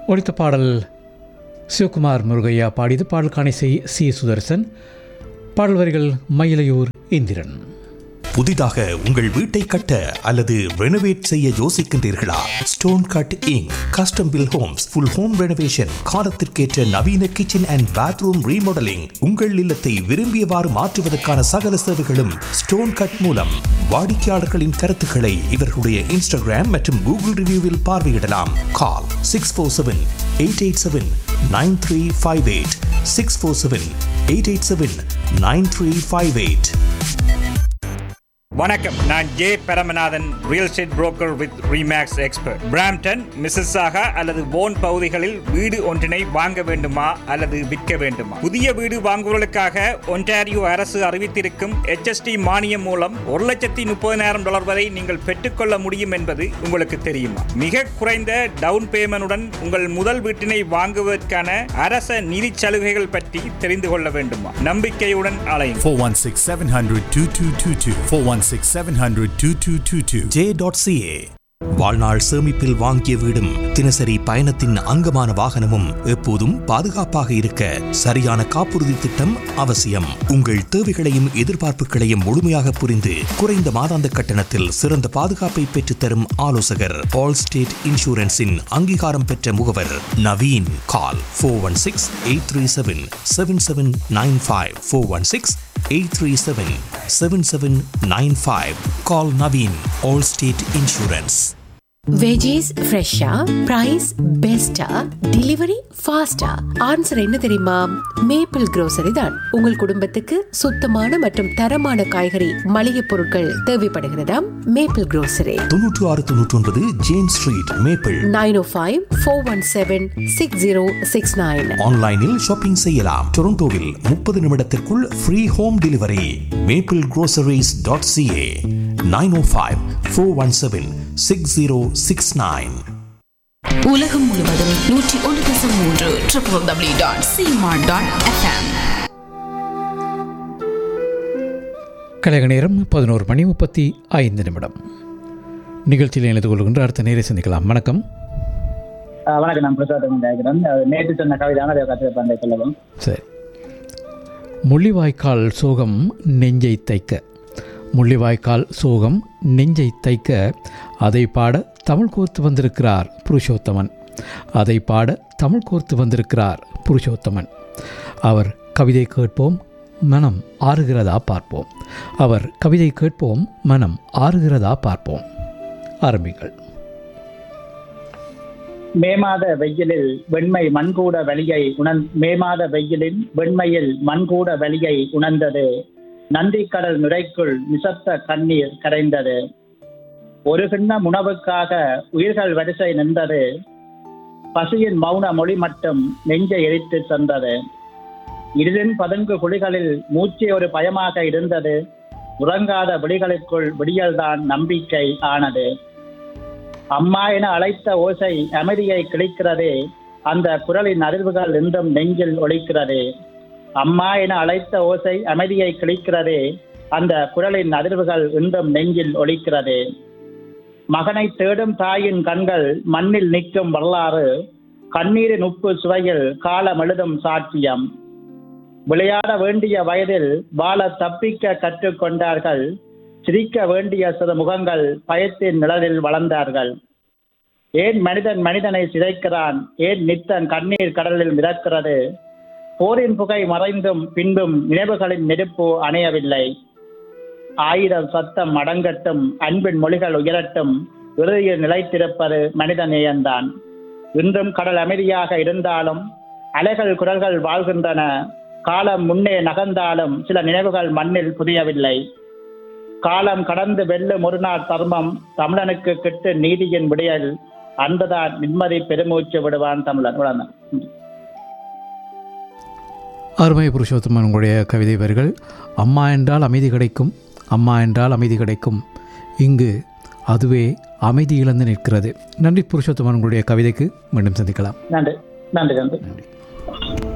ஒழித்த பாடல் சிவகுமார் முருகையா பாடியது பாடலுக்கான இசை சி சுதர்சன் பாடல் வரிகள் மயிலையூர் இந்திரன் புதிதாக உங்கள் வீட்டை கட்ட அல்லது ரெனோவேட் செய்ய யோசிக்கின்றீர்களா stone cut inc custom built homes full home renovation காலத்திற்கேற்ற நவீன கிச்சன் அண்ட் பாத்ரூம் ரீமாடலிங் உங்கள் இல்லத்தை விரும்பியவாறு மாற்றுவதற்கான சகல சேவைகளும் ஸ்டோன் கட் மூலம் வாடிக்கையாளர்களின் கருத்துக்களை இவர்களுடைய இன்ஸ்டாகிராம் மற்றும் கூகுள் ரிவ்யூவில் பார்வையிடலாம் call six four seven eight eight seven nine three five eight six four seven eight eight seven nine three five eight வணக்கம் நான் J Paramanathan real estate broker with Remax expert Brampton Mississauga அல்லது போன் பகுதிகளில் வீடு ஒன்றினை வாங்க வேண்டுமா அல்லது விற்க வேண்டுமா புதிய வீடு வாங்குவதற்காக ஒன்டாரியோ அரசு அறிவித்திருக்கும் HST மானியம் மூலம் ஒரு லட்சத்தி முப்பதினாயிரம் டாலர் வரை நீங்கள் பெற்றுக்கொள்ள முடியும் என்பது உங்களுக்கு தெரியுமா மிக குறைந்த டவுன் பேமெண்டுடன் உங்கள் முதல் வீட்டினை வாங்குவதற்கான அரச நிதி சலுகைகள் பற்றி தெரிந்து கொள்ள வேண்டுமா நம்பிக்கையுடன் அலையும் 416 700 2222. 416 700 2222. ஜே டாட் சிஏ வாழ்நாள் சேமிப்பில் வாங்கிய வீடும் தினசரி பயணத்தின் அங்கமான வாகனமும் எப்போதும் பாதுகாப்பாக இருக்க சரியான காப்புறுதி திட்டம் அவசியம் உங்கள் தேவைகளையும் எதிர்பார்ப்புகளையும் முழுமையாக புரிந்து குறைந்த மாதாந்த கட்டணத்தில் சிறந்த பாதுகாப்பை பெற்றுத்தரும் ஆலோசகர் ஆல் ஸ்டேட் இன்சூரன்ஸின் அங்கீகாரம் பெற்ற முகவர் Naveen call four one six eight three seven seven seven nine five four one six 837-7795. Call Naveen, Allstate Insurance. Veggies ஃப்ரெஷ்ஷா பிரைஸ் பெஸ்டா டெலிவரி ஃபாஸ்டா ஆன்சர் என்ன தெரியுமா மேப்பிள் grocery தான் உங்கள் குடும்பத்துக்கு சுத்தமான மற்றும் தரமான காய்கறி மளிகை பொருட்கள் தேவைப்படுகிறதாம் மேப்பிள் grocery தொன்னூற்று ஆறு தொன்னூற்றி ஒன்பது James Street Maple nine O five four one seven six zero six nine ஆன்லைனில் ஷாப்பிங் செய்யலாம் டொரண்டோவில் முப்பது நிமிடத்திற்குள் free home delivery Maple groceries dot C A nine O five four one seven six zero six nine உலகம் முழுவதும் நூற்றி ஒன்று தசம் மூன்று triple W dot C Mart dot FM கழக நேரம் பதினோரு மணி முப்பத்தி ஐந்து நிமிடம் நிகழ்ச்சியில் இணைந்து கொள்கின்ற அடுத்த நேரை சந்திக்கலாம் வணக்கம் ஆஹ் வணக்கம் நான் பிரசாத் கேட்கிறேன் நேற்று சொன்ன கவிதான அதை கற்று பண்ண சொல்லவும் சரி முள்ளிவாய்க்கால் சோகம் நெஞ்சை தைக்க முள்ளிவாய்க்கால் சோகம் நெஞ்சை தைக்க அதை பாட தமிழ் கோர்த்து வந்திருக்கிறார் புருஷோத்தமன் அதை பாட தமிழ் கோர்த்து வந்திருக்கிறார் புருஷோத்தமன் அவர் கவிதை கேட்போம் மனம் ஆறுகிறதா பார்ப்போம் அவர் கவிதை கேட்போம் மனம் ஆறுகிறதா பார்ப்போம் ஆரம்பிங்கள் மே மாத வெயிலில் வெண்மை மண்கூட வலியை உணர் மே மாத வெயிலில் வெண்மையில் மண்கூட வலியை உணர்ந்தது நந்திக்கடல் நுரைக்குள் நிசப்த கண்ணீர் கரைந்தது ஒரு கிண்ணம் உணவுக்காக உயிர்கள் வரிசை நின்றது பசியின் மௌன மொழி மட்டும் நெஞ்சை எரித்து சென்றது இருளின் பதுங்கு குழிகளில் மூச்சு ஒரு பயமாக இருந்தது உறங்காத விழிகளுக்குள் விடியல்தான் நம்பிக்கை ஆனது அம்மா என அழைத்த ஓசை அமைதியை கிழிக்கிறதே அந்த குரலின் அதிர்வுகள் இன்றும் நெஞ்சில் ஒலிக்கிறதே அம்மா என அழைத்த ஓசை அமைதியை கிழிக்கிறதே அந்த குரலின் அதிர்வுகள் இன்றும் நெஞ்சில் ஒலிக்கிறதே மகனை தேடும் தாயின் கண்கள் மண்ணில் நிற்கும் வரலாறு கண்ணீரின் உப்பு சுவையில் காலம் எழுதும் சாட்சியம் விளையாட வேண்டிய வயதில் வாழ தப்பிக்க கற்றுக்கொண்டார்கள் சிரிக்க வேண்டிய சிறு முகங்கள் பயத்தின் நிழலில் வளர்ந்தார்கள் ஏன் மனிதன் மனிதனை சிதைக்கிறான் ஏன் நித்தன் கண்ணீர் கடலில் மிதக்கிறது போரின் புகை மறைந்தும் பின்பும் நினைவுகளின் நெருப்பு அணையவில்லை ஆயிரம் சத்தம் அடங்கட்டும் அன்பின் மொழிகள் உயரட்டும் இறுதியில் நிலைத்திருப்பது மனித நேயம்தான் இன்றும் கடல் அமைதியாக இருந்தாலும் அலைகள் குரல்கள் வாழ்கின்றன காலம் முன்னே நகர்ந்தாலும் சில நினைவுகள் மண்ணில் புதியவில்லை காலம் கடந்து வெல்லும் ஒரு நாள் தர்மம் தமிழனுக்கு கிட்டு நீதியின் விடியல் அன்புதான் நிம்மதி பெருமூச்சு விடுவான் தமிழன் இவ்வளவுதான். அருமை புருஷோத்தமன் உங்களுடைய கவிதை வரிகள் அம்மா என்றால் அமைதி கிடைக்கும் அம்மா என்றால் அமைதி கிடைக்கும் இங்கு அதுவே அமைதி இழந்து நிற்கிறது நன்றி புருஷோத்தமன் உங்களுடைய கவிதைக்கு மீண்டும் சந்திக்கலாம் நன்றி நன்றி நன்றி நன்றி